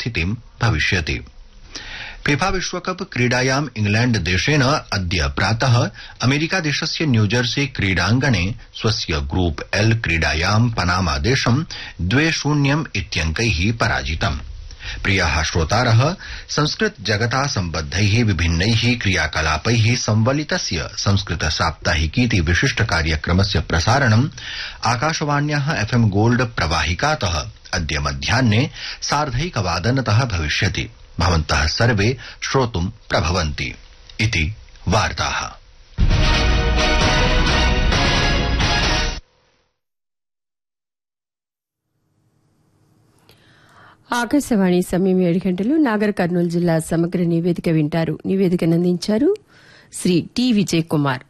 स्थितिं भविष्यति फीफा विश्वकप क्रीडायाम् इंग्लैण्ड देशेन अद्य प्रातः अमेरिका देशस्य न्यूजर्सी क्रीडाङ्गणे स्वस्य ग्रुप एल क्रीडायां पनामा देशं द्वे शून्यम् इत्यङ्कैः पराजितम् प्रियाः श्रोतारः संस्कृत जगता सम्बद्धैः विभिन्नैः क्रियाकलापैः संवलितस्य संस्कृत साप्ताहिकीति विशिष्ट कार्यक्रमस्य प्रसारणम् आकाशवाण्याः एफएम् गोल्ड प्रवाहिकातः अद्य मध्याह्ने सार्धैकवादनतः भविष्यति भवन्तः सर्वे श्रोतुं प्रभवन्ति इति वार्ताः ఆకాశవాణి సమయం ఏడు గంటలు నాగర్ కర్నూలు జిల్లా సమగ్ర నివేదిక వింటారు నివేదికనందించారు శ్రీ టి విజయ్ కుమార్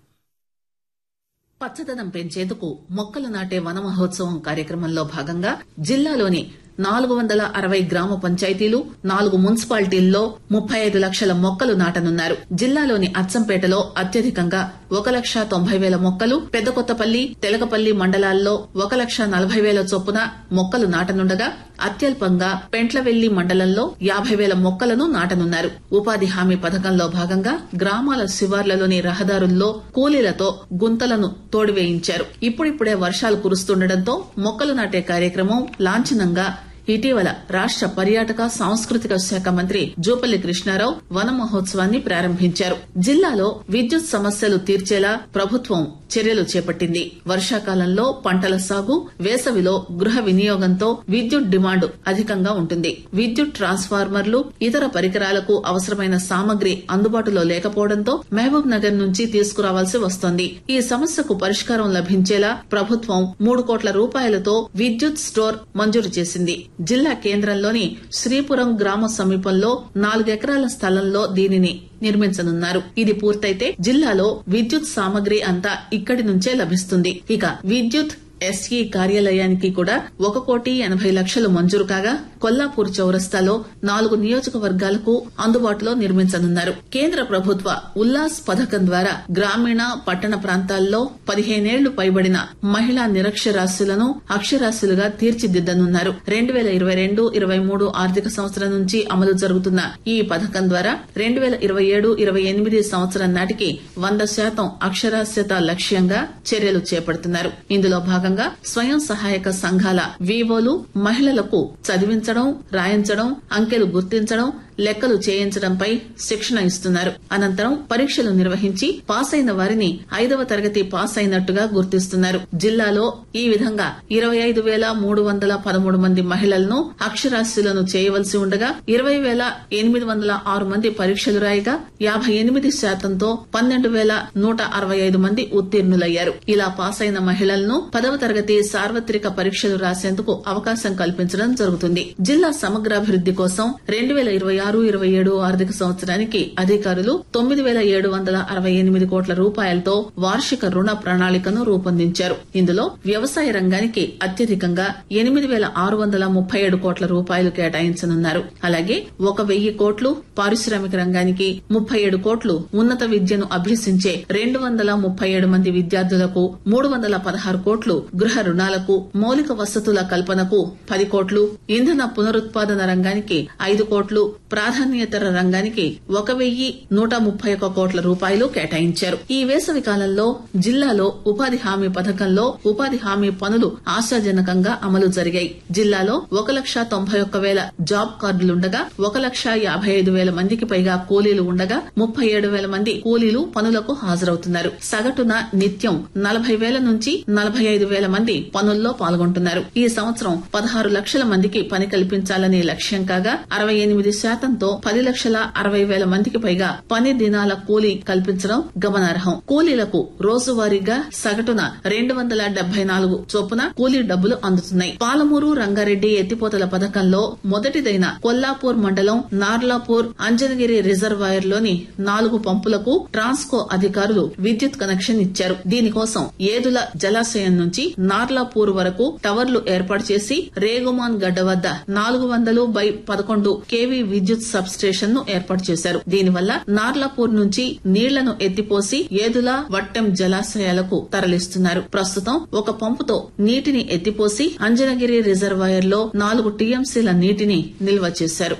పచ్చదనం పెంచేందుకు మొక్కలు నాటే వన మహోత్సవం కార్యక్రమంలో భాగంగా జిల్లాలోని నాలుగు వందల అరవై గ్రామ పంచాయతీలు నాలుగు మున్సిపాలిటీల్లో ముప్పై ఐదు లక్షల మొక్కలు నాటనున్నారు జిల్లాలోని అచ్చంపేటలో అత్యధికంగా ఒక లక్ష తొంభై వేల మొక్కలు పెద్దకొత్తపల్లి తెలకపల్లి మండలాల్లో ఒక లక్ష నలభై వేల చొప్పున మొక్కలు నాటనుండగా అత్యల్పంగా పెంట్లవెల్లి మండలంలో యాభై వేల మొక్కలను నాటనున్నారు ఉపాధి హామీ పథకంలో భాగంగా గ్రామాల శివార్లలోని రహదారుల్లో కూలీలతో గుంతలను తోడివేయించారు ఇప్పుడిప్పుడే వర్షాలు కురుస్తుండటంతో మొక్కలు నాటే కార్యక్రమం లాంఛనంగా ఇటీవల రాష్ట పర్యాటక సాంస్కృతిక శాఖ మంత్రి జూపల్లి కృష్ణారావు వన మహోత్సవాన్ని ప్రారంభించారు జిల్లాలో విద్యుత్ సమస్యలు తీర్చేలా ప్రభుత్వం చర్యలు చేపట్టింది వర్షాకాలంలో పంటల సాగు వేసవిలో గృహ వినియోగంతో విద్యుత్ డిమాండ్ అధికంగా ఉంటుంది విద్యుత్ ట్రాన్స్ఫార్మర్లు ఇతర పరికరాలకు అవసరమైన సామగ్రి అందుబాటులో లేకపోవడంతో మహబూబ్ నగర్ నుంచి తీసుకురావాల్సి వస్తోంది ఈ సమస్యకు పరిష్కారం లభించేలా ప్రభుత్వం మూడు కోట్ల రూపాయలతో విద్యుత్ స్టోర్ మంజూరు చేసింది జిల్లా కేంద్రంలోని శ్రీపురం గ్రామ సమీపంలో నాలుగెకరాల స్థలంలో దీనిని నిర్మించనున్నారు ఇది పూర్తయితే జిల్లాలో విద్యుత్ సామగ్రి అంతా ఇక్కడి నుంచే లభిస్తుంది ఇక విద్యుత్ ఎస్ఈ కార్యాలయానికి కూడా ఒక కోటి ఎనభై లక్షలు మంజూరు కాగా కొల్లాపూర్ చౌరస్తాలో నాలుగు నియోజకవర్గాలకు అందుబాటులో నిర్మించనున్నారు కేంద్ర ప్రభుత్వ ఉల్లాస్ పథకం ద్వారా గ్రామీణ పట్టణ ప్రాంతాల్లో పదిహేనేళ్లు పైబడిన మహిళా నిరక్షరాస్యులను అక్షరాస్యులుగా తీర్చిదిద్దనున్నారు రెండు వేల ఇరవై రెండు ఇరవై మూడు ఆర్థిక సంవత్సరం నుంచి అమలు జరుగుతున్న ఈ పథకం ద్వారా రెండు వేల ఇరవై ఏడు ఇరవై ఎనిమిది సంవత్సరం నాటికి వంద శాతం అక్షరాస్యత లక్ష్యంగా చర్యలు చేపడుతున్నారు ఇందులో భాగంగా స్వయం సహాయక సంఘాల వీవోలు మహిళలకు చదివించడం రాయించడం అంకెలు గుర్తించడం లెక్కలు చేయించడంపై శిక్షణ ఇస్తున్నారు అనంతరం పరీక్షలు నిర్వహించి పాస్ అయిన వారిని ఐదవ తరగతి పాస్ అయినట్టుగా గుర్తిస్తున్నారు జిల్లాలో ఈ విధంగా ఇరవై ఐదు వేల మూడు వందల పదమూడు మంది మహిళలను అక్షరాస్యులను చేయవలసి ఉండగా ఇరవై వేల ఎనిమిది వందల ఆరు మంది పరీక్షలు రాయగా యాభై ఎనిమిది శాతంతో పన్నెండు వేల నూట అరవై ఐదు మంది ఉత్తీర్ణులయ్యారు ఇలా పాస్ అయిన మహిళలను పదవ తరగతి సార్వత్రిక పరీక్షలు రాసేందుకు అవకాశం కల్పించడం జరుగుతుంది జిల్లా సమగ్రాభివృద్ది కోసం రెండు వేల ఇరవై ఆరు ఇరవై ఏడు ఆర్థిక సంవత్సరానికి అధికారులు తొమ్మిది వేల ఏడు వందల అరవై ఎనిమిది కోట్ల రూపాయలతో వార్షిక రుణ ప్రణాళికను రూపొందించారు ఇందులో వ్యవసాయ రంగానికి అత్యధికంగా ఎనిమిది వేల ఆరు వందల ముప్పై ఏడు కోట్ల రూపాయలు కేటాయించనున్నారు అలాగే ఒక వెయ్యి కోట్లు పారిశ్రామిక రంగానికి ముప్పై ఏడు కోట్లు ఉన్నత విద్యను అభ్యసించే రెండు వందల ముప్పై ఏడు మంది విద్యార్థులకు మూడు వందల పదహారు కోట్లు గృహ రుణాలకు మౌలిక వసతుల కల్పనకు పది కోట్లు ఇంధన పునరుత్పాదన రంగానికి ఐదు కోట్లు ప్రాధాన్యతర రంగానికి ఒక వెయ్యి నూట ముప్పై ఒక్క కోట్ల రూపాయలు కేటాయించారు ఈ వేసవి కాలంలో జిల్లాలో ఉపాధి హామీ పథకంలో ఉపాధి హామీ పనులు ఆశాజనకంగా అమలు జరిగాయి జిల్లాలో ఒక లక్ష తొంభై ఒక్క వేల జాబ్ కార్డులుండగా ఒక లక్ష యాభై ఐదు వేల మందికి పైగా కూలీలు ఉండగా ముప్పై ఏడు వేల మంది కూలీలు పనులకు హాజరవుతున్నారు సగటున నిత్యం నలభై వేల నుంచి నలభై ఐదు వేల మంది పనుల్లో పాల్గొంటున్నారు ఈ సంవత్సరం పదహారు లక్షల మందికి పని కల్పించాలనే లక్ష్యం కాగా అరవై ఎనిమిది శాతంతో పది లక్షల అరవై వేల మందికి పైగా పని దినాల కూలీ కల్పించడం గమనార్హం కూలీలకు రోజువారీగా సగటున రెండు వందల డెబ్బై నాలుగు చొప్పున కూలీ డబ్బులు అందుతున్నాయి పాలమూరు రంగారెడ్డి ఎత్తిపోతల పథకంలో మొదటిదైన కొల్లాపూర్ మండలం నార్లాపూర్ అంజనగిరి రిజర్వాయర్ లోని నాలుగు పంపులకు ట్రాన్స్కో అధికారులు విద్యుత్ కనెక్షన్ ఇచ్చారు దీనికోసం ఏదుల జలాశయం నుంచి నార్లాపూర్ వరకు టవర్లు ఏర్పాటు చేసి రేగుమాన్ గడ్డ వద్ద నాలుగు వందలు బై పదకొండు కేవీ విద్యుత్ సబ్ స్టేషన్ ను ఏర్పాటు చేశారు దీనివల్ల నార్లాపూర్ నుంచి నీళ్లను ఎత్తిపోసి ఏదుల వట్టెం జలాశయాలకు తరలిస్తున్నారు ప్రస్తుతం ఒక పంపుతో నీటిని ఎత్తిపోసి అంజనగిరి రిజర్వాయర్ లో నాలుగు టీఎంసీల నీటిని నిల్వ చేశారు